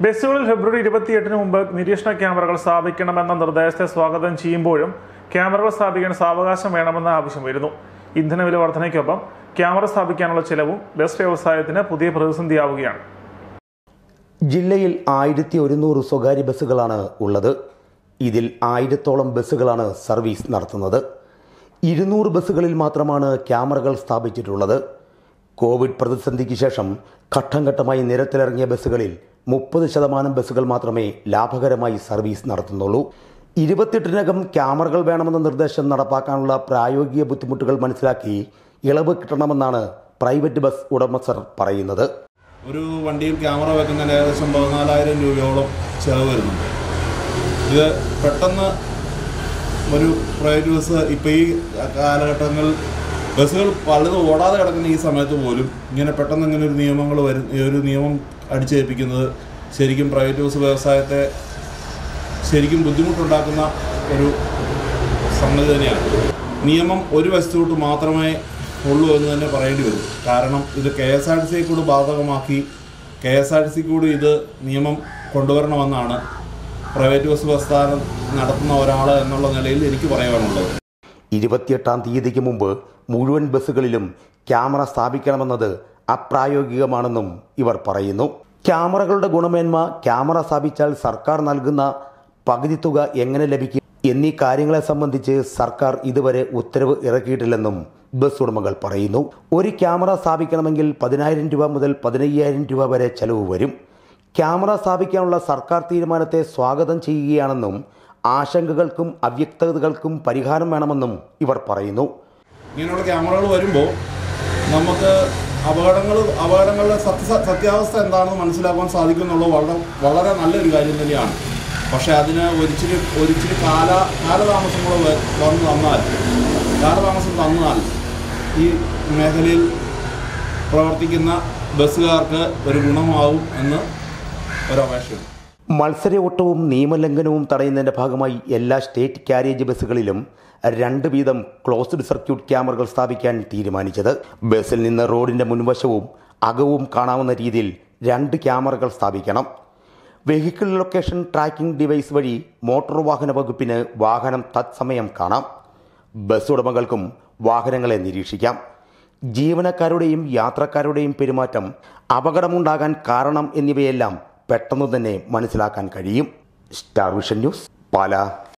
ബസ്സുകളിൽ ഫെബ്രുവരി ഇരുപത്തിയെട്ടിന് മുമ്പ് നിരീക്ഷണ ക്യാമറകൾ സ്ഥാപിക്കണമെന്ന നിർദ്ദേശത്തെ സ്വാഗതം ചെയ്യുമ്പോഴും ക്യാമറകൾ സ്ഥാപിക്കാൻ സാവകാശം വേണമെന്ന ആവശ്യം വരുന്നു ഇന്ധനവില വർധനയ്ക്കൊപ്പം ക്യാമറ സ്ഥാപിക്കാനുള്ള ചെലവും ബസ് വ്യവസായത്തിന് പുതിയ പ്രതിസന്ധിയാവുകയാണ് ജില്ലയിൽ ആയിരത്തി ഒരുന്നൂറ് സ്വകാര്യ ബസ്സുകളാണ് ഉള്ളത് ഇതിൽ ആയിരത്തോളം ബസ്സുകളാണ് സർവീസ് നടത്തുന്നത് ഇരുന്നൂറ് ബസ്സുകളിൽ മാത്രമാണ് ക്യാമറകൾ സ്ഥാപിച്ചിട്ടുള്ളത് കോവിഡ് പ്രതിസന്ധിക്ക് ശേഷം ഘട്ടം ഘട്ടമായി നിരത്തിലിറങ്ങിയ ബസ്സുകളിൽ മുപ്പത് ശതമാനം ബസ്സുകൾ മാത്രമേ ലാഭകരമായി സർവീസ് നടത്തുന്നുള്ളൂ ഇരുപത്തെട്ടിനകം ക്യാമറകൾ വേണമെന്ന നിർദ്ദേശം നടപ്പാക്കാനുള്ള പ്രായോഗിക ബുദ്ധിമുട്ടുകൾ മനസ്സിലാക്കി ഇളവ് കിട്ടണമെന്നാണ് പ്രൈവറ്റ് ബസ് ഉടമസ്ഥർ പറയുന്നത് ഒരു വണ്ടിയിൽ ക്യാമറ വെക്കുന്നതിന് ഏകദേശം പതിനാലായിരം രൂപയോളം ചിലവ് വരുന്നുണ്ട് ഇത് പെട്ടെന്ന് ഒരു പ്രൈവറ്റ് ബസ് ഇപ്പോൾ ഈ കാലഘട്ടങ്ങളിൽ ബസ്സുകൾ പലതും ഓടാതെ കിടക്കുന്ന ഈ സമയത്ത് പോലും ഇങ്ങനെ പെട്ടെന്ന് ഇങ്ങനെ ഒരു നിയമങ്ങൾ വരും ഈ ഒരു നിയമം അടിച്ചേൽപ്പിക്കുന്നത് ശരിക്കും പ്രൈവറ്റ് ബസ് വ്യവസായത്തെ ശരിക്കും ബുദ്ധിമുട്ടുണ്ടാക്കുന്ന ഒരു സംഗതി തന്നെയാണ് നിയമം ഒരു വശത്തോട്ട് മാത്രമേ ഉള്ളൂ എന്ന് തന്നെ പറയേണ്ടി വരും കാരണം ഇത് കെ എസ് ആർ ടി സിയെ കൂടി ബാധകമാക്കി K S R T C കൂടി ഇത് നിയമം കൊണ്ടുവരണമെന്നാണ് പ്രൈവറ്റ് ബസ് പ്രസ്ഥാനം നടത്തുന്ന ഒരാൾ എന്നുള്ള നിലയിൽ എനിക്ക് പറയാനുള്ളത് ഇരുപത്തിയെട്ടാം തീയതിക്ക് മുമ്പ് മുഴുവൻ ബസ്സുകളിലും ക്യാമറ സ്ഥാപിക്കണമെന്നത് അപ്രായോഗികമാണെന്നും ഇവർ പറയുന്നു ക്യാമറകളുടെ ഗുണമേന്മ ക്യാമറ സ്ഥാപിച്ചാൽ സർക്കാർ നൽകുന്ന പകുതി തുക എങ്ങനെ ലഭിക്കും എന്നീ കാര്യങ്ങളെ സംബന്ധിച്ച് സർക്കാർ ഇതുവരെ ഉത്തരവ് ഇറക്കിയിട്ടില്ലെന്നും ബസ് ഉടമകൾ പറയുന്നു ഒരു ക്യാമറ സ്ഥാപിക്കണമെങ്കിൽ പതിനായിരം രൂപ മുതൽ പതിനയ്യായിരം രൂപ വരെ ചെലവ് വരും ക്യാമറ സ്ഥാപിക്കാനുള്ള സർക്കാർ തീരുമാനത്തെ സ്വാഗതം ചെയ്യുകയാണെന്നും ആശങ്കകൾക്കും അവ്യക്തതകൾക്കും പരിഹാരം വേണമെന്നും ഇവർ പറയുന്നു ഇങ്ങനെയുള്ള ക്യാമറകൾ വരുമ്പോൾ നമുക്ക് അപകടങ്ങൾ അപകടങ്ങളുടെ സത്യ സത്യാവസ്ഥ എന്താണെന്ന് മനസ്സിലാക്കാൻ സാധിക്കും എന്നുള്ളത് വളരെ വളരെ നല്ലൊരു കാര്യം തന്നെയാണ് പക്ഷേ അതിന് ഒരിച്ചിരി ഒരിച്ചിരി കാല കാലതാമസം കൂടെ വ- വന്ന് തന്നാൽ കാലതാമസം തന്നാൽ ഈ മേഖലയിൽ പ്രവർത്തിക്കുന്ന ബസ്സുകാർക്ക് ഒരു ഗുണമാവും എന്ന് ഒരപേക്ഷയുണ്ട് മത്സരയോട്ടവും നിയമലംഘനവും തടയുന്നതിന്റെ ഭാഗമായി എല്ലാ സ്റ്റേറ്റ് കാരേജ് ബസ്സുകളിലും രണ്ട് വീതം ക്ലോസ്ഡ് സർക്യൂട്ട് ക്യാമറകൾ സ്ഥാപിക്കാൻ തീരുമാനിച്ചത് ബസ്സിൽ നിന്ന് റോഡിന്റെ മുൻവശവും അകവും കാണാവുന്ന രീതിയിൽ രണ്ട് ക്യാമറകൾ സ്ഥാപിക്കണം വെഹിക്കിൾ ലൊക്കേഷൻ ട്രാക്കിംഗ് ഡിവൈസ് വഴി മോട്ടോർ വാഹന വകുപ്പിന് വാഹനം തത്സമയം കാണാം ബസ് ഉടമകൾക്കും വാഹനങ്ങളെ നിരീക്ഷിക്കാം ജീവനക്കാരുടെയും യാത്രക്കാരുടെയും പെരുമാറ്റം അപകടമുണ്ടാകാൻ കാരണം എന്നിവയെല്ലാം പെട്ടെന്ന് തന്നെ മനസ്സിലാക്കാൻ കഴിയും സ്റ്റാർ വിഷൻ ന്യൂസ് പാല